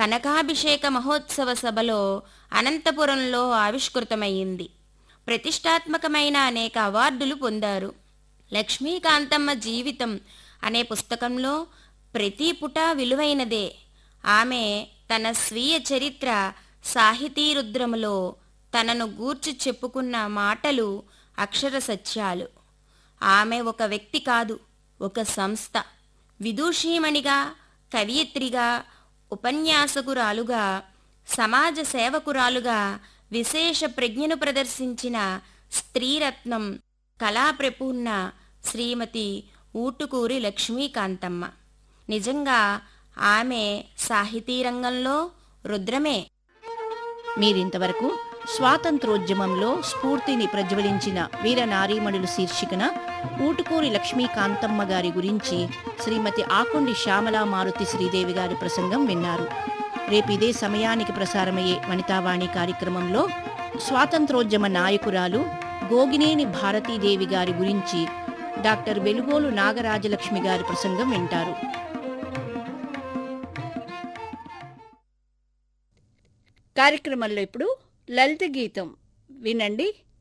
కనకాభిషేక మహోత్సవ సభలో అనంతపురంలో ఆవిష్కృతమయ్యింది ప్రతిష్టాత్మకమైన అనేక అవార్డులు పొందారు లక్ష్మీకాంతమ్మ జీవితం అనే పుస్తకంలో ప్రతి పుట విలువైనదే ఆమె తన స్వీయ చరిత్ర సాహితీ రుద్రములో తనను గూర్చి చెప్పుకున్న మాటలు అక్షర సత్యాలు ఆమె ఒక వ్యక్తి కాదు ఒక సంస్థ విదూషీమణిగా కవయిత్రిగా ఉపన్యాసకురాలుగా సమాజ సేవకురాలుగా విశేష ప్రజ్ఞను ప్రదర్శించిన స్త్రీరత్నం కళాప్రపూర్ణ శ్రీమతి ఊటుకూరి లక్ష్మీకాంతమ్మ నిజంగా ఆమె సాహితీ రంగంలో రుద్రమే మీరింతవరకు స్వాతంత్రోద్యమంలో స్ఫూర్తిని ప్రజ్వలించిన వీర నారీమణులు శీర్షికన ఊటుకూరి లక్ష్మీకాంతమ్మ గారి గురించి శ్రీమతి ఆకొండి శ్యామలా మారుతి శ్రీదేవి గారి ప్రసంగం విన్నారు రేపు ఇదే సమయానికి ప్రసారమయ్యే వనితావాణి కార్యక్రమంలో స్వాతంత్రోద్యమ నాయకురాలు గోగినేని భారతీదేవి గారి గురించి డాక్టర్ వెలుగోలు నాగరాజలక్ష్మి గారి ప్రసంగం వింటారు కార్యక్రమంలో ఇప్పుడు లలిత గీతం వినండి